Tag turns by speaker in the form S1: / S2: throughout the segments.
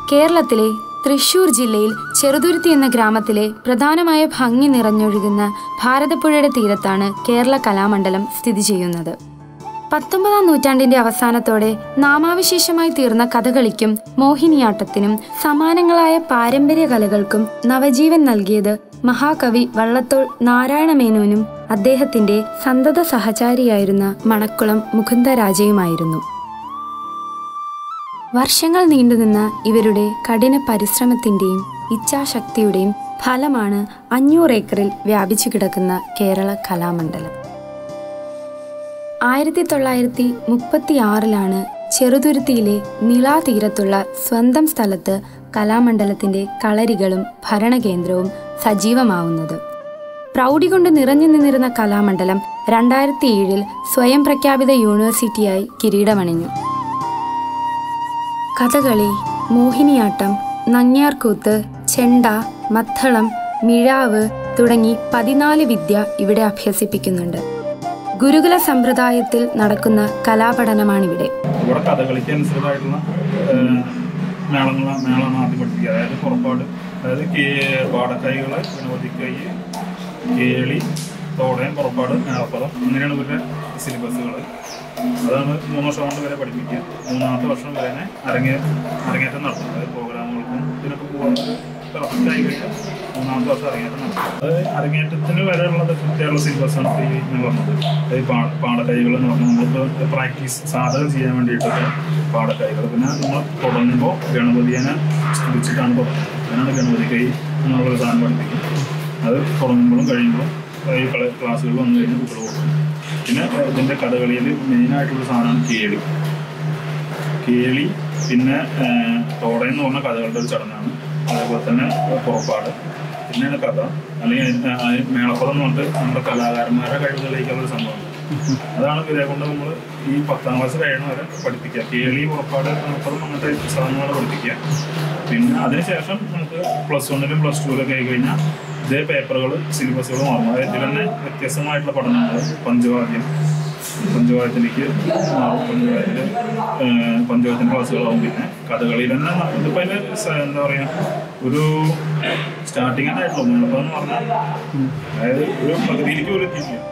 S1: കേരളത്തിലെ തൃശൂർ ജില്ലയിൽ ചെറുതുരുത്തി എന്ന ഗ്രാമത്തിലെ പ്രധാനമായ ഭംഗി നിറഞ്ഞൊഴുകുന്ന ഭാരതപ്പുഴയുടെ തീരത്താണ് കേരള കലാമണ്ഡലം സ്ഥിതി ചെയ്യുന്നത് പത്തൊമ്പതാം നൂറ്റാണ്ടിന്റെ അവസാനത്തോടെ നാമാവിശേഷമായി തീർന്ന കഥകളിക്കും മോഹിനിയാട്ടത്തിനും സമാനങ്ങളായ പാരമ്പര്യ കലകൾക്കും നവജീവൻ നൽകിയത് മഹാകവി വള്ളത്തോൾ നാരായണ മേനോനും അദ്ദേഹത്തിന്റെ സന്തത സഹചാരിയായിരുന്ന മണക്കുളം മുകുന്ദരാജയുമായിരുന്നു വർഷങ്ങൾ നീണ്ടുനിന്ന ഇവരുടെ കഠിന പരിശ്രമത്തിന്റെയും ഇച്ഛാശക്തിയുടെയും ഫലമാണ് അഞ്ഞൂറ് ഏക്കറിൽ വ്യാപിച്ചു കിടക്കുന്ന കേരള കലാമണ്ഡലം ആയിരത്തി തൊള്ളായിരത്തി മുപ്പത്തി ആറിലാണ് ചെറുതുരുത്തിയിലെ നിളാതീരത്തുള്ള സ്വന്തം സ്ഥലത്ത് കലാമണ്ഡലത്തിന്റെ കളരികളും ഭരണകേന്ദ്രവും സജീവമാവുന്നത് പ്രൗഢി കൊണ്ട് നിറഞ്ഞു നിന്നിരുന്ന കലാമണ്ഡലം രണ്ടായിരത്തി ഏഴിൽ സ്വയം പ്രഖ്യാപിത യൂണിവേഴ്സിറ്റിയായി കിരീടമണിഞ്ഞു കഥകളി മോഹിനിയാട്ടം നങ്ങ്യാർകൂത്ത് ചെണ്ട മത്തളം മിഴാവ് തുടങ്ങി പതിനാല് വിദ്യ ഇവിടെ അഭ്യസിപ്പിക്കുന്നുണ്ട് ഗുരുകുല സമ്പ്രദായത്തിൽ നടക്കുന്ന കലാപഠനമാണിവിടെ
S2: ഇവിടെ കഥകളിക്ക് അനുസൃതമായിട്ടുള്ള മേളങ്ങളാണ് മേളമാണ് ആദ്യം പഠിപ്പിക്കുക അതായത് പുറപ്പാട് അതായത് കേ പാടക്കൈകൾ ഗണപതിക്കൈ കേളി തോടയം പുറപ്പാട് മേളപ്പദം അങ്ങനെയാണ് ഇവരുടെ സിലബസുകൾ അതാണ് മൂന്ന് വർഷം കൊണ്ട് വരെ പഠിപ്പിക്കുക മൂന്നാമത്തെ വർഷം വരെ തന്നെ അരങ്ങേ അരങ്ങേറ്റം നടത്തും അതായത് പ്രോഗ്രാമുകൾക്കും ഇതിനൊക്കെ പോകാൻ കറക്റ്റായി കഴിഞ്ഞാൽ മൂന്നാമത്തെ വർഷം അരങ്ങേറ്റം നടത്തും അത് അരങ്ങേറ്റത്തിന് വരെ ഉള്ളത് കൃത്യമുള്ള സിലബസാണ് ഇപ്പോൾ ഈ ഞാൻ പറഞ്ഞത് അതായത് പാ പാടക്കൈകൾ എന്ന് പറഞ്ഞാൽ നമ്മളിപ്പോൾ പ്രാക്ടീസ് സാധകം ചെയ്യാൻ വേണ്ടിയിട്ടൊക്കെ പാടക്കൈകൾ പിന്നെ നമ്മൾ തുടങ്ങുമ്പോൾ ഗണപതിയെ സ്തുതിച്ചിട്ടാണ് തുടങ്ങുന്നത് അതിനാണ് ഗണപതി കൈ എന്നുള്ളൊരു സാധനം പഠിപ്പിക്കും അത് തുടങ്ങുമ്പോഴും കഴിയുമ്പോഴും ഈ കള- ക്ലാസ്സുകൾ വന്നു കഴിഞ്ഞാൽ കുട്ടികൾ പോകും പിന്നെ ഇതിൻ്റെ കഥകളിയിൽ മെയിനായിട്ടുള്ള സാധനമാണ് കേളി കേളി പിന്നെ തോട എന്ന് പറഞ്ഞ കഥകളുടെ ഒരു ചടങ്ങാണ് അതേപോലെ തന്നെ പുറപ്പാട് പിന്നെയാണ് കഥ അല്ലെങ്കിൽ അതിന് ആ മേളപ്പദം എന്ന് പറഞ്ഞിട്ട് നമ്മുടെ കലാകാരന്മാരുടെ കഴിവ് തെളിയിക്കാനുള്ള ഒരു സംഭവം അതാണ് ഇവരെ കൊണ്ട് നമ്മൾ ഈ പത്താം ക്ലാസ് കഴിയണ വരെ പഠിപ്പിക്കുക കേളി പുറപ്പാട് മേളപ്പദം അങ്ങനത്തെ സാധനങ്ങൾ പഠിപ്പിക്കുക പിന്നെ അതിനുശേഷം നമുക്ക് പ്ലസ് വണ്ണിലും പ്ലസ് ടുവിലൊക്കെ ആയി കഴിഞ്ഞാൽ ഇതേ പേപ്പറുകൾ സിലബസുകൾ മാറും അതായത് ഇതിൽ തന്നെ വ്യത്യസ്തമായിട്ടുള്ള പഠനങ്ങൾ പഞ്ചവാദ്യം പഞ്ചവാദ്യത്തിലേക്ക് മാറും പഞ്ചവാദ്യത്തിൽ പഞ്ചവാദ്യത്തിൻ്റെ ക്ലാസ്സുകളാവും പിന്നെ കഥകളിയിൽ തന്നെ ഇതിപ്പോൾ അതിൻ്റെ സ- എന്താ പറയുക ഒരു സ്റ്റാർട്ടിങ് തന്നെ ആയിട്ടുള്ളൂ മുന്നപ്പം എന്ന് പറഞ്ഞാൽ അതായത് ഒരു പകുതിയിലേക്ക് പോലും എത്തിയിട്ടില്ല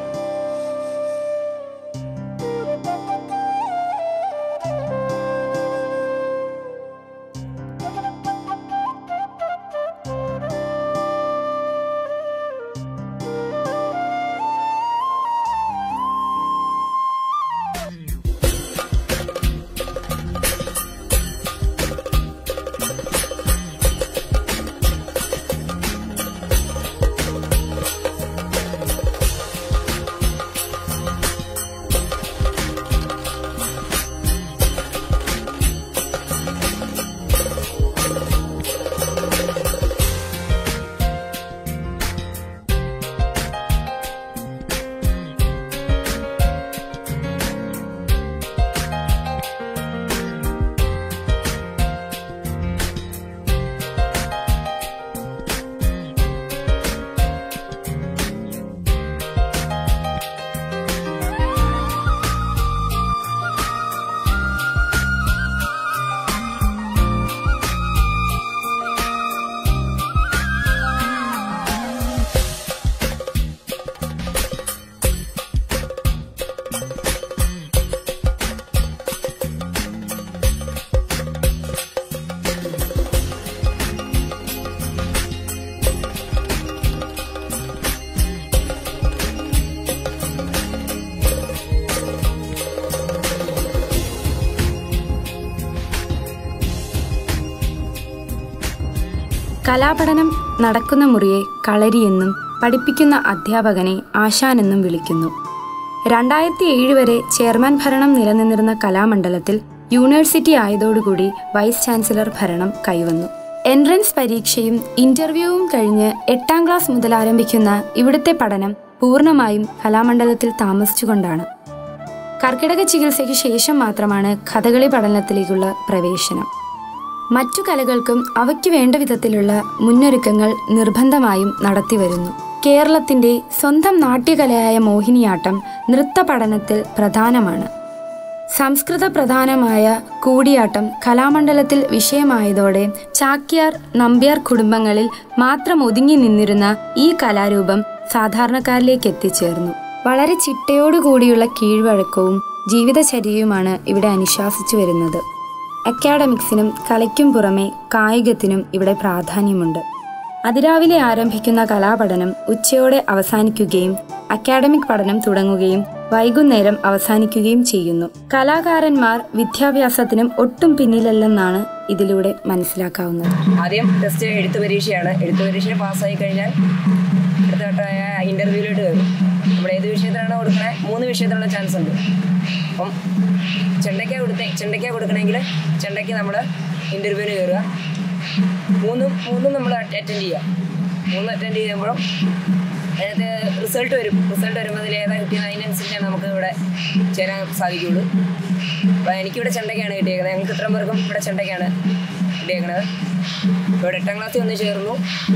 S1: കലാപഠനം നടക്കുന്ന മുറിയെ കളരിയെന്നും പഠിപ്പിക്കുന്ന അധ്യാപകനെ ആശാനെന്നും വിളിക്കുന്നു രണ്ടായിരത്തി ഏഴ് വരെ ചെയർമാൻ ഭരണം നിലനിന്നിരുന്ന കലാമണ്ഡലത്തിൽ യൂണിവേഴ്സിറ്റി ആയതോടുകൂടി വൈസ് ചാൻസലർ ഭരണം കൈവന്നു എൻട്രൻസ് പരീക്ഷയും ഇന്റർവ്യൂവും കഴിഞ്ഞ് എട്ടാം ക്ലാസ് മുതൽ ആരംഭിക്കുന്ന ഇവിടുത്തെ പഠനം പൂർണ്ണമായും കലാമണ്ഡലത്തിൽ താമസിച്ചുകൊണ്ടാണ് കർക്കിടക ചികിത്സയ്ക്ക് ശേഷം മാത്രമാണ് കഥകളി പഠനത്തിലേക്കുള്ള പ്രവേശനം മറ്റു കലകൾക്കും അവയ്ക്ക് വേണ്ട വിധത്തിലുള്ള മുന്നൊരുക്കങ്ങൾ നിർബന്ധമായും നടത്തിവരുന്നു കേരളത്തിന്റെ സ്വന്തം നാട്യകലയായ മോഹിനിയാട്ടം നൃത്ത പഠനത്തിൽ പ്രധാനമാണ് സംസ്കൃത പ്രധാനമായ കൂടിയാട്ടം കലാമണ്ഡലത്തിൽ വിഷയമായതോടെ ചാക്യാർ നമ്പ്യാർ കുടുംബങ്ങളിൽ മാത്രം ഒതുങ്ങി നിന്നിരുന്ന ഈ കലാരൂപം സാധാരണക്കാരിലേക്ക് എത്തിച്ചേർന്നു വളരെ ചിട്ടയോടുകൂടിയുള്ള കീഴ്വഴക്കവും ജീവിതചര്യയുമാണ് ഇവിടെ അനുശാസിച്ചു വരുന്നത് അക്കാഡമിക്സിനും കലയ്ക്കും പുറമെ കായികത്തിനും ഇവിടെ പ്രാധാന്യമുണ്ട് അതിരാവിലെ ആരംഭിക്കുന്ന കലാപഠനം ഉച്ചയോടെ അവസാനിക്കുകയും അക്കാഡമിക് പഠനം തുടങ്ങുകയും വൈകുന്നേരം അവസാനിക്കുകയും ചെയ്യുന്നു കലാകാരന്മാർ വിദ്യാഭ്യാസത്തിനും ഒട്ടും പിന്നിലല്ലെന്നാണ് ഇതിലൂടെ മനസ്സിലാക്കാവുന്നത്
S3: ആദ്യം ടെസ്റ്റ് എഴുത്ത് പരീക്ഷയാണ് എഴുത്ത് പരീക്ഷ പാസ്സായി കഴിഞ്ഞാൽ അടുത്ത ഘട്ടമായ ഇൻ്റർവ്യൂവിലോട്ട് കയറും നമ്മൾ ഏത് വിഷയത്തിലാണ് കൊടുക്കണേ മൂന്ന് വിഷയത്തിനുള്ള ചാൻസ് ഉണ്ട് അപ്പം ചെണ്ടയ്ക്ക കൊടുത്ത ചെണ്ടയ്ക്ക കൊടുക്കണമെങ്കിൽ ചെണ്ടയ്ക്ക് നമ്മൾ ഇൻ്റർവ്യൂവിന് കയറുക മൂന്നും മൂന്നും നമ്മൾ അറ്റൻഡ് ചെയ്യുക മൂന്ന് അറ്റൻഡ് ചെയ്യുമ്പോഴും അതിനകത്ത് റിസൾട്ട് വരും റിസൾട്ട് വരുമ്പോൾ അതിൽ ഏതാ കിട്ടിയത് അതിനനുസരിച്ചാണ് നമുക്ക് ഇവിടെ ചേരാൻ സാധിക്കുകയുള്ളൂ അപ്പോൾ എനിക്കിവിടെ ചെണ്ടയ്ക്കാണ് കിട്ടിയേക്കുന്നത് ഞങ്ങൾക്ക് ഇത്രയും പേർക്കും ഇവിടെ ചെണ്ടയ്ക്കാണ് കിട്ടിയേക്കുന്നത് ഇവിടെ എട്ടാം ക്ലാസ്സിൽ ഒന്ന് ചേർന്നു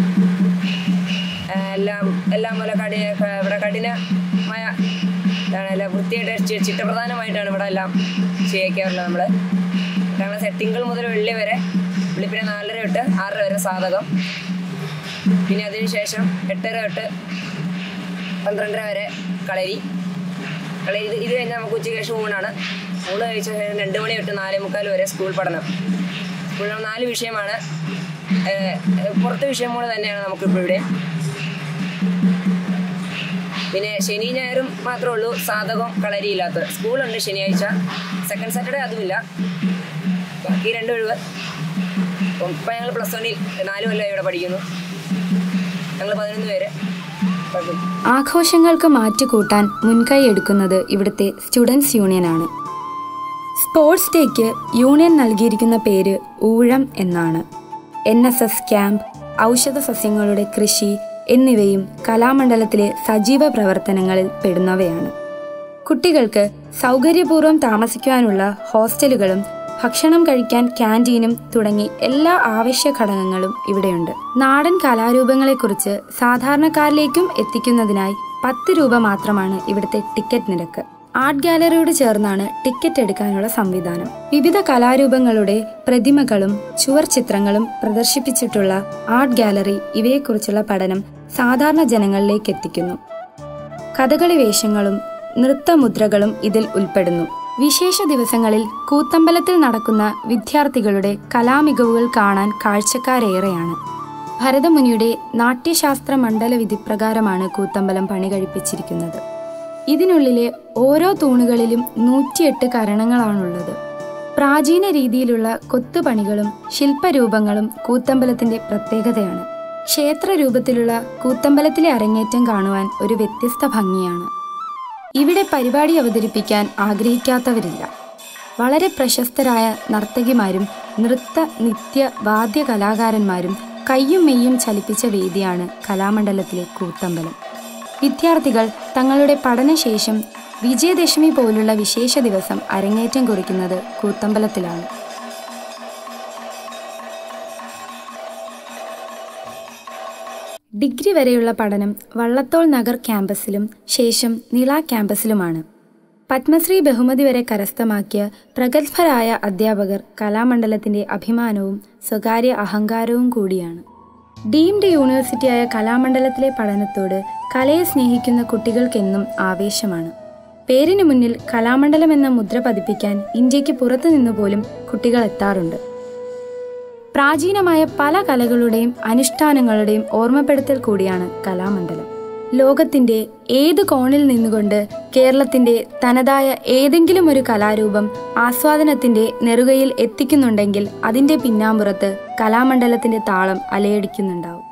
S3: ആ, എല്ലാം എല്ലാം പോലെ കടി ക- ഇവിടെ കഠിനമായ എന്താണ് എല്ലാം വൃത്തിയായിട്ട് ചി- ചിട്ടപ്രധാനമായിട്ടാണ് ഇവിടെ എല്ലാം ചെയ്യിക്കാറുള്ളത് നമ്മൾ എട്ടാം ക്ലാസ് തിങ്കൾ മുതൽ വെള്ളി വരെ വെള്ളിപ്പിന്നെ നാലര തൊട്ട് ആറര വരെ സാധകം പിന്നെ അതിന് ശേഷം എട്ടര തൊട്ട് പന്ത്രണ്ടര വരെ കളരി കളരി ഇത് ഇത് കഴിഞ്ഞാൽ നമുക്ക് ഉച്ചയ്ക്ക് ശേഷം ഊണാണ് ഊണ് കഴിച്ച ശേഷം രണ്ട് മണി തൊട്ട് നാലേ മുക്കാൽ വരെ സ്കൂൾ പഠനം സ്കൂളിൽ നാല് വിഷയമാണ് ഏഹ്, ഏഹ്, പുറത്തെ വിഷയം കൂടെ തന്നെയാണ് നമുക്കിപ്പോൾ ഇവിടെ പിന്നെ ശനി ഞായറും മാത്രമേ ഉള്ളൂ സാധകവും കളരിയില്ലാത്തത് സ്കൂളുണ്ട് ശനിയാഴ്ച സെക്കൻഡ് സാറ്റർഡേ അതുമില്ല ബാക്കി രണ്ട് ഒഴിവ് അപ്പം ഇപ്പം ഞങ്ങൾ പ്ലസ് വണ്ണിൽ നാല് കൊല്ലം ഇവിടെ പഠിക്കുന്നു ഞങ്ങൾ പതിനൊന്ന് പേര് കുഴപ്പമില്ല
S1: ആഘോഷങ്ങൾക്ക് മാറ്റുകൂട്ടാൻ മുൻകൈ എടുക്കുന്നത് ഇവിടുത്തെ സ്റ്റുഡൻസ് യൂണിയനാണ് സ്പോർട്സ് ഡേക്ക് യൂണിയൻ നൽകിയിരിക്കുന്ന പേര് ഊഴം എന്നാണ് എൻ എസ് എസ് ക്യാമ്പ് ഔഷധ സസ്യങ്ങളുടെ കൃഷി എന്നിവയും കലാമണ്ഡലത്തിലെ സജീവ പ്രവർത്തനങ്ങളിൽ പെടുന്നവയാണ് കുട്ടികൾക്ക് സൗകര്യപൂർവ്വം താമസിക്കുവാനുള്ള ഹോസ്റ്റലുകളും ഭക്ഷണം കഴിക്കാൻ ക്യാൻറ്റീനും തുടങ്ങി എല്ലാ ആവശ്യ ഘടകങ്ങളും ഇവിടെയുണ്ട് നാടൻ കലാരൂപങ്ങളെക്കുറിച്ച് സാധാരണക്കാരിലേക്കും എത്തിക്കുന്നതിനായി പത്ത് രൂപ മാത്രമാണ് ഇവിടുത്തെ ടിക്കറ്റ് നിരക്ക് ആർട്ട് ഗാലറിയോട് ചേർന്നാണ് ടിക്കറ്റ് എടുക്കാനുള്ള സംവിധാനം വിവിധ കലാരൂപങ്ങളുടെ പ്രതിമകളും ചുവർ ചിത്രങ്ങളും പ്രദർശിപ്പിച്ചിട്ടുള്ള ആർട്ട് ഗാലറി ഇവയെക്കുറിച്ചുള്ള പഠനം സാധാരണ ജനങ്ങളിലേക്ക് എത്തിക്കുന്നു കഥകളി വേഷങ്ങളും നൃത്തമുദ്രകളും ഇതിൽ ഉൾപ്പെടുന്നു വിശേഷ ദിവസങ്ങളിൽ കൂത്തമ്പലത്തിൽ നടക്കുന്ന വിദ്യാർത്ഥികളുടെ കലാമികവുകൾ കാണാൻ കാഴ്ചക്കാരേറെയാണ് ഭരതമുനിയുടെ നാട്യശാസ്ത്ര മണ്ഡല വിധിപ്രകാരമാണ് കൂത്തമ്പലം പണി കഴിപ്പിച്ചിരിക്കുന്നത് ഇതിനുള്ളിലെ ഓരോ തൂണുകളിലും നൂറ്റിയെട്ട് കരണങ്ങളാണുള്ളത് പ്രാചീന രീതിയിലുള്ള കൊത്തുപണികളും ശില്പരൂപങ്ങളും കൂത്തമ്പലത്തിന്റെ പ്രത്യേകതയാണ് ക്ഷേത്രരൂപത്തിലുള്ള കൂത്തമ്പലത്തിലെ അരങ്ങേറ്റം കാണുവാൻ ഒരു വ്യത്യസ്ത ഭംഗിയാണ് ഇവിടെ പരിപാടി അവതരിപ്പിക്കാൻ ആഗ്രഹിക്കാത്തവരില്ല വളരെ പ്രശസ്തരായ നർത്തകിമാരും നൃത്ത നിത്യ വാദ്യ കലാകാരന്മാരും കയ്യും മെയ്യും ചലിപ്പിച്ച വേദിയാണ് കലാമണ്ഡലത്തിലെ കൂത്തമ്പലം വിദ്യാർത്ഥികൾ തങ്ങളുടെ പഠനശേഷം വിജയദശമി പോലുള്ള വിശേഷ ദിവസം അരങ്ങേറ്റം കുറിക്കുന്നത് കൂത്തമ്പലത്തിലാണ് ഡിഗ്രി വരെയുള്ള പഠനം വള്ളത്തോൾ നഗർ ക്യാമ്പസിലും ശേഷം നിള ക്യാമ്പസിലുമാണ് പത്മശ്രീ ബഹുമതി വരെ കരസ്ഥമാക്കിയ പ്രഗത്ഭരായ അധ്യാപകർ കലാമണ്ഡലത്തിന്റെ അഭിമാനവും സ്വകാര്യ അഹങ്കാരവും കൂടിയാണ് ഡീംഡ് യൂണിവേഴ്സിറ്റിയായ കലാമണ്ഡലത്തിലെ പഠനത്തോട് കലയെ സ്നേഹിക്കുന്ന കുട്ടികൾക്കെന്നും ആവേശമാണ് പേരിന് മുന്നിൽ കലാമണ്ഡലം എന്ന മുദ്ര പതിപ്പിക്കാൻ ഇന്ത്യക്ക് പുറത്തു നിന്നുപോലും കുട്ടികൾ എത്താറുണ്ട് പ്രാചീനമായ പല കലകളുടെയും അനുഷ്ഠാനങ്ങളുടെയും ഓർമ്മപ്പെടുത്തൽ കൂടിയാണ് കലാമണ്ഡലം ലോകത്തിന്റെ ഏത് കോണിൽ നിന്നുകൊണ്ട് കേരളത്തിന്റെ തനതായ ഏതെങ്കിലും ഒരു കലാരൂപം ആസ്വാദനത്തിന്റെ നെറുകയിൽ എത്തിക്കുന്നുണ്ടെങ്കിൽ അതിന്റെ പിന്നാമ്പുറത്ത് കലാമണ്ഡലത്തിന്റെ താളം അലയടിക്കുന്നുണ്ടാവും